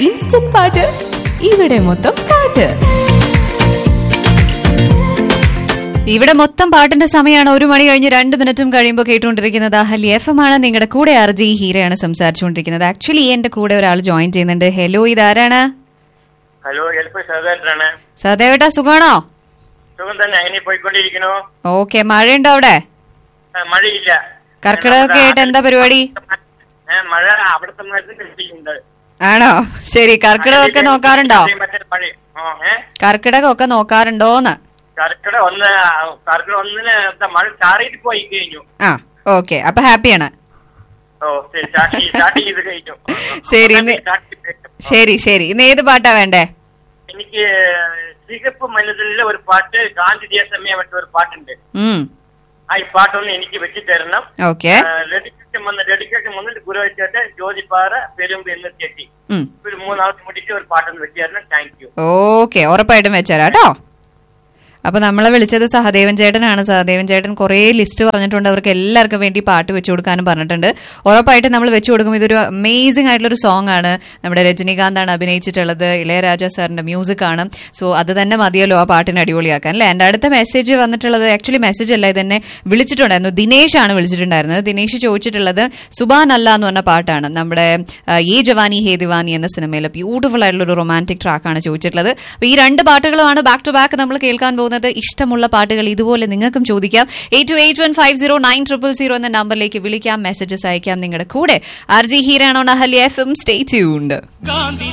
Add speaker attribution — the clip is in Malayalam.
Speaker 1: ഇൻസ്റ്റന്റ് പാട്ട് ഇവിടെ മൊത്തം പാട്ട്
Speaker 2: ഇവിടെ മൊത്തം പാട്ടിന്റെ സമയമാണ് ഒരു മണി കഴിഞ്ഞ് രണ്ട് മിനിറ്റും കഴിയുമ്പോൾ കേട്ടുകൊണ്ടിരിക്കുന്നത് അഹലി എഫ് എം ആണ് നിങ്ങളുടെ കൂടെ അർജി ഹീരയാണ് സംസാരിച്ചുകൊണ്ടിരിക്കുന്നത് ആക്ച്വലി എന്റെ കൂടെ ഒരാൾ ജോയിൻ ചെയ്യുന്നുണ്ട് ഹലോ ഇതാരാണ്
Speaker 3: ഹലോ എളുപ്പം സഹോദരനാണ്
Speaker 2: സദേവേട്ടാ സുഖാണോ
Speaker 3: സുഖം തന്നെ അങ്ങനെ പോയിക്കൊണ്ടിരിക്കണു
Speaker 2: ഓക്കെ മഴയുണ്ടോ അവിടെ
Speaker 3: ആ, മഴയില്ല
Speaker 2: കർക്കിടകമൊക്കെ ആയിട്ട് എന്താ പരിപാടി
Speaker 3: ഏ, മഴ അവിടുത്തെ മരത്തിന് കിട്ടിയിട്ടുണ്ട്
Speaker 2: ആണോ ശരി കർക്കിടകമൊക്കെ നോക്കാറുണ്ടോ
Speaker 3: മറ്റേ മഴ ആ, ഏ?
Speaker 2: കർക്കിടകമൊക്കെ നോക്കാറുണ്ടോന്ന്
Speaker 3: കർക്കിടക ഒന്ന് കർക്കിടക ഒന്നിന് എന്താ മഴ ചാറിയിട്ട് പോയി കഴിഞ്ഞു
Speaker 2: ആ ഓക്കെ അപ്പൊ ഹാപ്പിയാണ്
Speaker 3: ഓ ശരി സ്റ്റാർട്ട് ചെയ്ത് സ്റ്റാർട്ട് ചെയ്ത് കഴിഞ്ഞു
Speaker 2: ശരി, ഇന്ന്
Speaker 3: സ്റ്റാർട്ട് ചെയ്ത് കഴിഞ്ഞു.
Speaker 2: ശരി ശരി ഇന്ന് ഏത് പാട്ടാ വേണ്ടേ
Speaker 3: എനിക്ക് സിഗപ്പ് മനസ്സിലെ ഒരു പാട്ട് ഗാന്ധി ദേശമേ വിട്ട ഒരു പാട്ടുണ്ട്
Speaker 2: ഉം
Speaker 3: ആ ഈ പാട്ടൊന്ന് എനിക്ക് വെച്ച് തരണം
Speaker 2: ഓക്കെ
Speaker 3: ഡെഡിക്കേഷൻ വന്ന് ഡെഡിക്കേഷൻ വന്നിട്ട് ഗുരു വെച്ചിട്ട് ജ്യോതിപ്പാറ പെരുമ്പ് എന്ന് ചെട്ടി
Speaker 2: ഉം
Speaker 3: ഒരു മൂന്നാമത്തെ മുടിച്ച് ഒരു പാട്ടൊന്ന് വെച്ച് തരണം താങ്ക് യു
Speaker 2: ഓക്കെ ഉറപ്പായിട്ടും വെച്ചേരാ കേട്ടോ അപ്പൊ നമ്മളെ വിളിച്ചത് സഹദേവൻ ചേട്ടനാണ് സഹദേവൻ ചേട്ടൻ കുറേ ലിസ്റ്റ് പറഞ്ഞിട്ടുണ്ട് അവർക്ക് എല്ലാവർക്കും വേണ്ടി പാട്ട് വെച്ചു കൊടുക്കാനും പറഞ്ഞിട്ടുണ്ട് ഉറപ്പായിട്ടും നമ്മൾ വെച്ചു കൊടുക്കും ഇതൊരു അമേസിംഗ് ആയിട്ടുള്ള ഒരു സോങ് ആണ് നമ്മുടെ രജനീകാന്താണ് അഭിനയിച്ചിട്ടുള്ളത് ഇളയരാജ സാറിന്റെ മ്യൂസിക് ആണ് സോ അത് തന്നെ മതിയല്ലോ ആ പാട്ടിനെ അടിപൊളിയാക്കാൻ അല്ലെ എന്റെ അടുത്ത മെസ്സേജ് വന്നിട്ടുള്ളത് ആക്ച്വലി മെസ്സേജ് അല്ല ഇതെന്നെ വിളിച്ചിട്ടുണ്ടായിരുന്നു ദിനേശ് ആണ് വിളിച്ചിട്ടുണ്ടായിരുന്നത് ദിനേശ് ചോദിച്ചിട്ടുള്ളത് സുബാൻ അല്ല എന്ന് പറഞ്ഞ പാട്ടാണ് നമ്മുടെ ആ, ഈ ജവാനി ഹേ ദിവാനി എന്ന സിനിമയിലെ ബ്യൂട്ടിഫുൾ ആയിട്ടുള്ള ഒരു റൊമാൻറ്റിക് ട്രാക്കാണ് ചോദിച്ചിട്ടുള്ളത് അപ്പൊ ഈ രണ്ട് പാട്ടുകളുമാണ് ബാക്ക് ടു ബാക്ക് നമ്മൾ കേൾക്കാൻ പോകുന്നത് ഇഷ്ടമുള്ള പാട്ടുകൾ ഇതുപോലെ നിങ്ങൾക്കും ചോദിക്കാം eight two eight one five zero nine triple zero എന്ന നമ്പറിലേക്ക് വിളിക്കാം മെസ്സേജസ് അയക്കാം നിങ്ങളുടെ കൂടെ ആർ ജി ഹീരാണോ നഹലി എഫ് എം സ്റ്റേ ട്യൂൺഡ്